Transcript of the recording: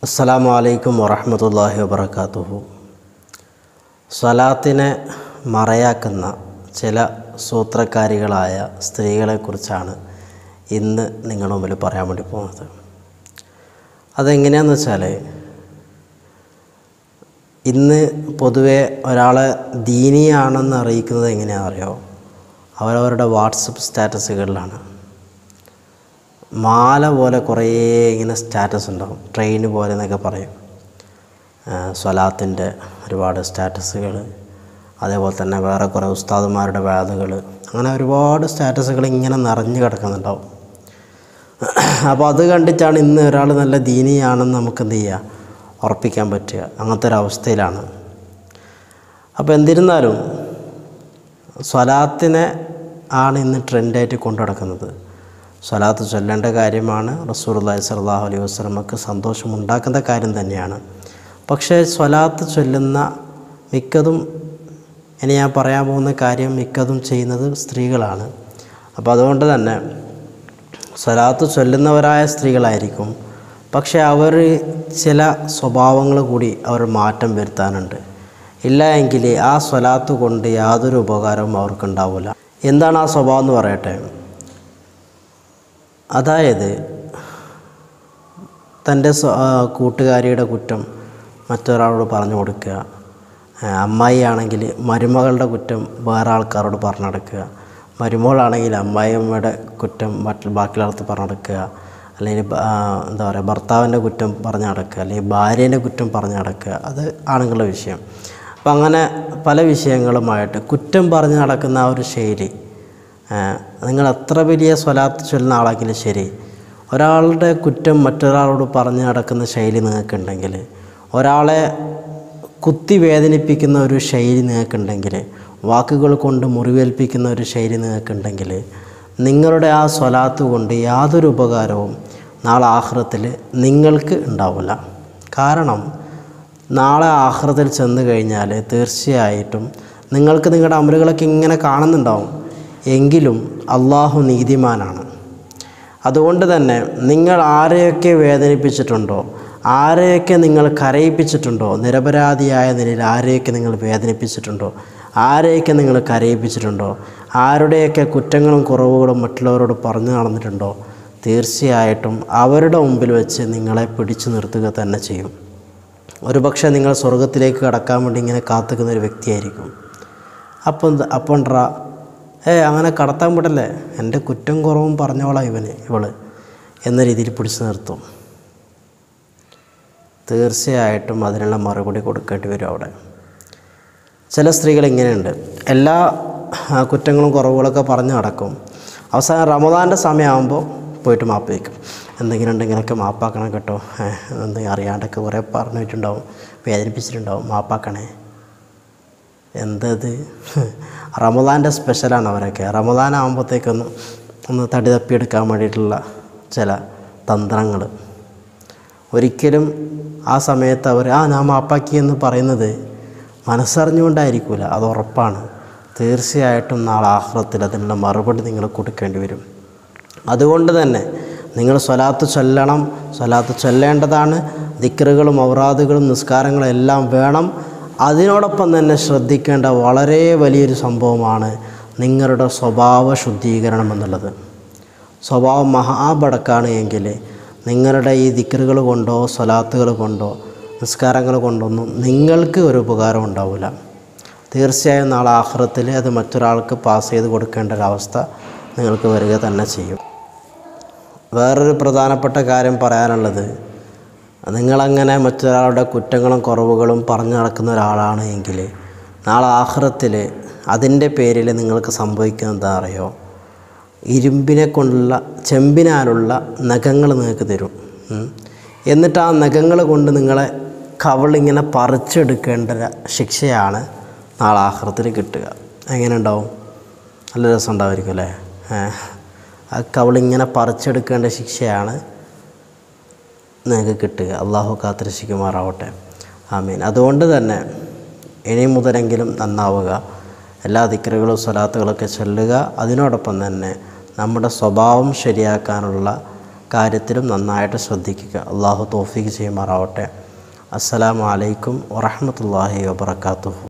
അസ്സലാമു അലൈക്കും വറഹമത്തല്ലാഹി വബർക്കാത്തുഹു സ്വലാത്തിനെ മറയാക്കുന്ന ചില സൂത്രക്കാരികളായ സ്ത്രീകളെക്കുറിച്ചാണ് ഇന്ന് നിങ്ങളുടെ മുമ്പിൽ പറയാൻ വേണ്ടി പോകുന്നത് അതെങ്ങനെയാണെന്ന് വെച്ചാൽ ഇന്ന് പൊതുവെ ഒരാളെ ദീനിയാണെന്ന് അറിയിക്കുന്നത് എങ്ങനെയാണെന്ന് അറിയോ അവരവരുടെ വാട്സപ്പ് സ്റ്റാറ്റസുകളിലാണ് മാല പോലെ കുറേ ഇങ്ങനെ സ്റ്റാറ്റസ് ഉണ്ടാവും ട്രെയിൻ പോലെ എന്നൊക്കെ പറയും സ്വലാത്തിൻ്റെ ഒരുപാട് സ്റ്റാറ്റസുകൾ അതേപോലെ തന്നെ വേറെ കുറേ ഉസ്താദുമാരുടെ വേദകൾ അങ്ങനെ ഒരുപാട് സ്റ്റാറ്റസുകൾ ഇങ്ങനെ നിറഞ്ഞു കിടക്കുന്നുണ്ടാവും അപ്പോൾ അത് കണ്ടിട്ടാണ് ഇന്ന് ഒരാൾ നല്ല ദീനിയാണെന്ന് നമുക്ക് എന്ത് ചെയ്യുക ഉറപ്പിക്കാൻ പറ്റുക അങ്ങനത്തെ ഒരു അവസ്ഥയിലാണ് അപ്പോൾ എന്നിരുന്നാലും സ്വലാത്തിനെ ആണ് ഇന്ന് ട്രെൻഡായിട്ട് കൊണ്ടു നടക്കുന്നത് സ്വലാത്ത് ചൊല്ലേണ്ട കാര്യമാണ് റസൂർല്ലാഹി സ്വല്ലല്ലാഹു അലൈഹി വസ്ലമക്ക് സന്തോഷമുണ്ടാക്കുന്ന കാര്യം തന്നെയാണ് പക്ഷേ സ്വലാത്ത് ചൊല്ലുന്ന മിക്കതും ഇനി ഞാൻ പറയാൻ പോകുന്ന കാര്യം മിക്കതും ചെയ്യുന്നത് സ്ത്രീകളാണ് അപ്പോൾ അതുകൊണ്ട് തന്നെ സ്വലാത്ത് ചൊല്ലുന്നവരായ സ്ത്രീകളായിരിക്കും പക്ഷേ അവർ ചില സ്വഭാവങ്ങൾ കൂടി അവർ മാറ്റം വരുത്താനുണ്ട് ഇല്ല എങ്കിൽ ആ സ്വലാത്ത് കൊണ്ട് യാതൊരു ഉപകാരവും അവർക്കുണ്ടാവില്ല എന്താണ് ആ സ്വഭാവം എന്ന് പറയട്ടെ അതായത് തൻ്റെ കൂട്ടുകാരിയുടെ കുറ്റം മറ്റൊരാളോട് പറഞ്ഞു കൊടുക്കുക അമ്മായി ആണെങ്കിൽ മരുമകളുടെ കുറ്റം വേറെ ആൾക്കാരോട് പറഞ്ഞു നടക്കുക മരുമകളാണെങ്കിൽ അമ്മായിയമ്മയുടെ കുറ്റം മറ്റു ബാക്കിയുള്ളവർക്ക് പറഞ്ഞു നടക്കുക അല്ലെങ്കിൽ എന്താ പറയുക ഭർത്താവിൻ്റെ കുറ്റം പറഞ്ഞു നടക്കുക അല്ലെങ്കിൽ ഭാര്യേൻ്റെ കുറ്റം പറഞ്ഞു നടക്കുക അത് ആണുങ്ങളുടെ വിഷയം അപ്പം അങ്ങനെ പല വിഷയങ്ങളുമായിട്ട് കുറ്റം പറഞ്ഞു നടക്കുന്ന ആ ഒരു ശൈലി നിങ്ങൾ എത്ര വലിയ സ്വലാത്ത് ചൊല്ലുന്ന ആളാണെങ്കിലും ശരി ഒരാളുടെ കുറ്റം മറ്റൊരാളോട് പറഞ്ഞു നടക്കുന്ന ശൈലി നിങ്ങൾക്കുണ്ടെങ്കിൽ ഒരാളെ കുത്തി വേദനിപ്പിക്കുന്ന ഒരു ശൈലി നിങ്ങൾക്കുണ്ടെങ്കിൽ വാക്കുകൾ കൊണ്ട് മുറിവേൽപ്പിക്കുന്ന ഒരു ശൈലി നിങ്ങൾക്കുണ്ടെങ്കിൽ നിങ്ങളുടെ ആ സ്വലാത്ത് കൊണ്ട് യാതൊരു ഉപകാരവും നാളെ ആഹ്റത്തിൽ നിങ്ങൾക്ക് ഉണ്ടാവില്ല കാരണം നാളെ ആഹ്റത്തിൽ ചെന്ന് കഴിഞ്ഞാൽ തീർച്ചയായിട്ടും നിങ്ങൾക്ക് നിങ്ങളുടെ അമലുകളൊക്കെ ഇങ്ങനെ കാണുന്നുണ്ടാവും എങ്കിലും അള്ളാഹു നീതിമാനാണ് അതുകൊണ്ട് തന്നെ നിങ്ങൾ ആരെയൊക്കെ വേദനിപ്പിച്ചിട്ടുണ്ടോ ആരെയൊക്കെ നിങ്ങൾ കരയിപ്പിച്ചിട്ടുണ്ടോ നിരപരാധിയായ നിലയിൽ ആരെയൊക്കെ നിങ്ങൾ വേദനിപ്പിച്ചിട്ടുണ്ടോ ആരെയൊക്കെ നിങ്ങൾ കരയിപ്പിച്ചിട്ടുണ്ടോ ആരുടെയൊക്കെ കുറ്റങ്ങളും കുറവുകളും മറ്റുള്ളവരോട് പറഞ്ഞു നടന്നിട്ടുണ്ടോ തീർച്ചയായിട്ടും അവരുടെ മുമ്പിൽ വെച്ച് നിങ്ങളെ പിടിച്ചു നിർത്തുക തന്നെ ചെയ്യും ഒരുപക്ഷെ നിങ്ങൾ സ്വർഗത്തിലേക്ക് കടക്കാൻ വേണ്ടി ഇങ്ങനെ കാത്തുക്കുന്ന ഒരു വ്യക്തിയായിരിക്കും അപ്പം അപ്പം ഡ്രാ ഏ അങ്ങനെ കടത്താൻ വിടല്ലേ എൻ്റെ കുറ്റം കുറവും പറഞ്ഞോളാം ഇവന് ഇവള് എന്ന രീതിയിൽ പിടിച്ചു നിർത്തും തീർച്ചയായിട്ടും അതിനുള്ള മറുപടി കൊടുക്കേണ്ടി വരും അവിടെ ചില സ്ത്രീകൾ ഇങ്ങനെയുണ്ട് എല്ലാ കുറ്റങ്ങളും കുറവുകളൊക്കെ പറഞ്ഞു നടക്കും അവസാനം റമദാൻ്റെ സമയമാകുമ്പോൾ പോയിട്ട് മാപ്പ് വയ്ക്കും എന്തെങ്കിലും ഉണ്ടെങ്കിലൊക്കെ മാപ്പാക്കണം കേട്ടോ എന്തെങ്കിലും അറിയാണ്ടൊക്കെ കുറേ പറഞ്ഞിട്ടുണ്ടാവും വേദനിപ്പിച്ചിട്ടുണ്ടാവും മാപ്പാക്കണേ എന്തത് റമദാൻ്റെ സ്പെഷ്യലാണ് അവരൊക്കെ റമദാൻ ആകുമ്പോഴത്തേക്കൊന്ന് ഒന്ന് തടി തപ്പിയെടുക്കാൻ വേണ്ടിയിട്ടുള്ള ചില തന്ത്രങ്ങൾ ഒരിക്കലും ആ സമയത്ത് അവർ ആ ഞാൻ മാപ്പാക്കി എന്ന് പറയുന്നത് മനസ്സറിഞ്ഞുകൊണ്ടായിരിക്കില്ല അത് ഉറപ്പാണ് തീർച്ചയായിട്ടും നാളെ ആഹ്റത്തിൽ അതിനുള്ള മറുപടി നിങ്ങൾ കൊടുക്കേണ്ടി വരും അതുകൊണ്ട് തന്നെ നിങ്ങൾ സ്വലാത്ത് ചൊല്ലണം സ്വലാത്ത് ചൊല്ലേണ്ടതാണ് ദിക്കറുകളും ഔറാദുകളും നിസ്കാരങ്ങളും എല്ലാം വേണം അതിനോടൊപ്പം തന്നെ ശ്രദ്ധിക്കേണ്ട വളരെ വലിയൊരു സംഭവമാണ് നിങ്ങളുടെ സ്വഭാവ ശുദ്ധീകരണം എന്നുള്ളത് സ്വഭാവം മഹാബടക്കാണ് എങ്കിൽ നിങ്ങളുടെ ഈ ദിക്കറുകൾ കൊണ്ടോ സ്വലാത്തുകൾ കൊണ്ടോ നിസ്കാരങ്ങൾ കൊണ്ടൊന്നും നിങ്ങൾക്ക് ഒരു ഉപകാരം ഉണ്ടാവില്ല തീർച്ചയായും നാളെ ആഹ്റത്തിൽ അത് മറ്റൊരാൾക്ക് പാസ് ചെയ്ത് കൊടുക്കേണ്ട ഒരവസ്ഥ നിങ്ങൾക്ക് വരിക തന്നെ ചെയ്യും വേറൊരു പ്രധാനപ്പെട്ട കാര്യം പറയാനുള്ളത് നിങ്ങളങ്ങനെ മറ്റൊരാളുടെ കുറ്റങ്ങളും കുറവുകളും പറഞ്ഞു നടക്കുന്ന ഒരാളാണ് എങ്കിൽ നാളെ ആഹ്റത്തിൽ അതിൻ്റെ പേരിൽ നിങ്ങൾക്ക് സംഭവിക്കുന്നത് എന്താ അറിയോ ഇരുമ്പിനെ കൊണ്ടുള്ള ചെമ്പിനാലുള്ള നഖങ്ങൾ നിങ്ങൾക്ക് തരും എന്നിട്ട് ആ നഖങ്ങൾ കൊണ്ട് നിങ്ങളെ കവളിങ്ങനെ പറിച്ചെടുക്കേണ്ട ശിക്ഷയാണ് നാളെ ആഹ്റത്തിൽ കിട്ടുക എങ്ങനെ ഉണ്ടാവും നല്ല രസം ഉണ്ടാവുമായിരിക്കും അല്ലേ ആ കവളിങ്ങനെ പറിച്ചെടുക്കേണ്ട ശിക്ഷയാണ് നിങ്ങൾക്ക് കിട്ടുക അള്ളാഹു കാത്തിരക്ഷിക്കുമാറാവട്ടെ ആമീൻ അതുകൊണ്ട് തന്നെ ഇനി മുതലെങ്കിലും നന്നാവുക എല്ലാ ദിക്കറുകളും സ്വലാത്തുകളൊക്കെ ചൊല്ലുക അതിനോടൊപ്പം തന്നെ നമ്മുടെ സ്വഭാവം ശരിയാക്കാനുള്ള കാര്യത്തിലും നന്നായിട്ട് ശ്രദ്ധിക്കുക അള്ളാഹു തോഫീക്ക് ചെയ്യുമാറാവട്ടെ അസ്സലാമു അലൈക്കും വറഹ്മത്തുള്ളാഹി വബറകാതുഹു